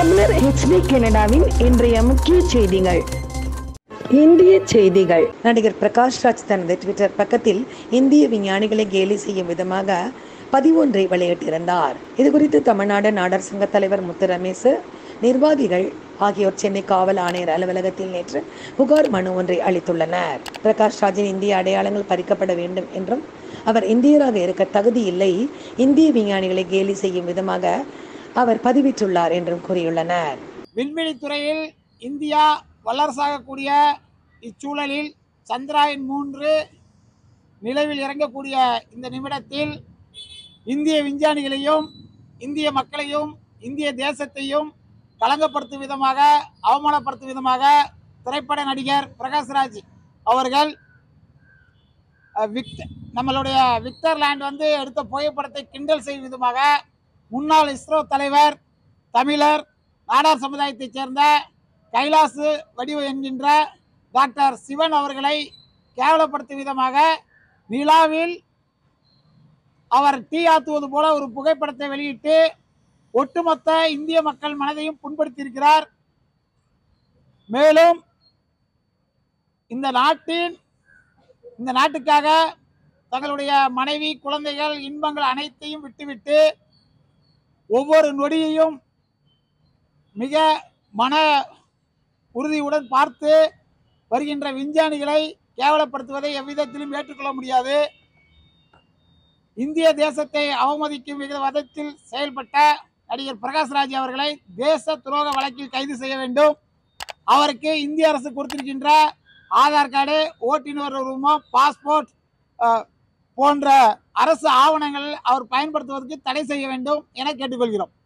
தமிழர் ஹெச்டி கனடாவின் இன்றைய முக்கிய செய்திகள் இந்திய செய்திகள் நடிகர் பிரகாஷ் ராஜ் தனது ட்விட்டர் பக்கத்தில் இந்திய விஞ்ஞானிகளை கேலி செய்யும் விதமாக பதிவொன்றை வெளியிட்டிருந்தார் இது குறித்து தமிழ்நாடு நாடர் சங்க தலைவர் முத்து ரமேஷ் நிர்வாகிகள் ஆகியோர் சென்னை காவல் ஆணையர் அலுவலகத்தில் நேற்று புகார் மனு ஒன்றை அளித்துள்ளனர் பிரகாஷ் ராஜின் இந்திய அடையாளங்கள் பறிக்கப்பட வேண்டும் என்றும் அவர் இந்தியராக இருக்க தகுதி இல்லை இந்திய விஞ்ஞானிகளை கேலி செய்யும் விதமாக அவர் பதிவிட்டுள்ளார் என்றும் கூறியுள்ளனர் விண்வெளி துறையில் இந்தியா வல்லரசாகக்கூடிய இச்சூழலில் சந்திராயன் மூன்று நிலவில் இறங்கக்கூடிய இந்த நிமிடத்தில் இந்திய விஞ்ஞானிகளையும் இந்திய மக்களையும் இந்திய தேசத்தையும் களங்கப்படுத்தும் விதமாக அவமானப்படுத்தும் விதமாக திரைப்பட நடிகர் பிரகாஷ்ராஜ் அவர்கள் அஹ், விக்ட் நம்மளுடைய விக்டர் லேண்ட் வந்து எடுத்த புகைப்படத்தை கிண்டல் செய்யும் விதமாக முன்னாள் இஸ்ரோ தலைவர் தமிழர் நாடார் சமுதாயத்தைச் சேர்ந்த கைலாசு வடிவு என்கின்ற டாக்டர் சிவன் அவர்களை கேவலப்படுத்தும் விதமாக நிலாவில் அவர் டீ ஆத்துவது போல ஒரு புகைப்படத்தை வெளியிட்டு ஒட்டுமொத்த இந்திய மக்கள் மனதையும் புண்படுத்தியிருக்கிறார் மேலும் இந்த நாட்டின் இந்த நாட்டுக்காக தங்களுடைய மனைவி குழந்தைகள் இன்பங்கள் அனைத்தையும் விட்டுவிட்டு ஒவ்வொரு நொடியையும் மிக மன உறுதியுடன் பார்த்து வருகின்ற விஞ்ஞானிகளை கேவலப்படுத்துவதை எவ்விதத்திலும் ஏற்றுக்கொள்ள முடியாது இந்திய தேசத்தை அவமதிக்கும் வித விதத்தில் செயல்பட்ட நடிகர் பிரகாஷ்ராஜ் அவர்களை தேச துரோக வழக்கில் கைது செய்ய வேண்டும் அவருக்கு இந்திய அரசு கொடுத்திருக்கின்ற ஆதார் கார்டு ஓட்டுநர் உரிமம் பாஸ்போர்ட் அஹ், போன்ற அரசு ஆவணங்கள் அவர் பயன்படுத்துவதற்கு தடை செய்ய வேண்டும் என கேட்டுக்கொள்கிறோம்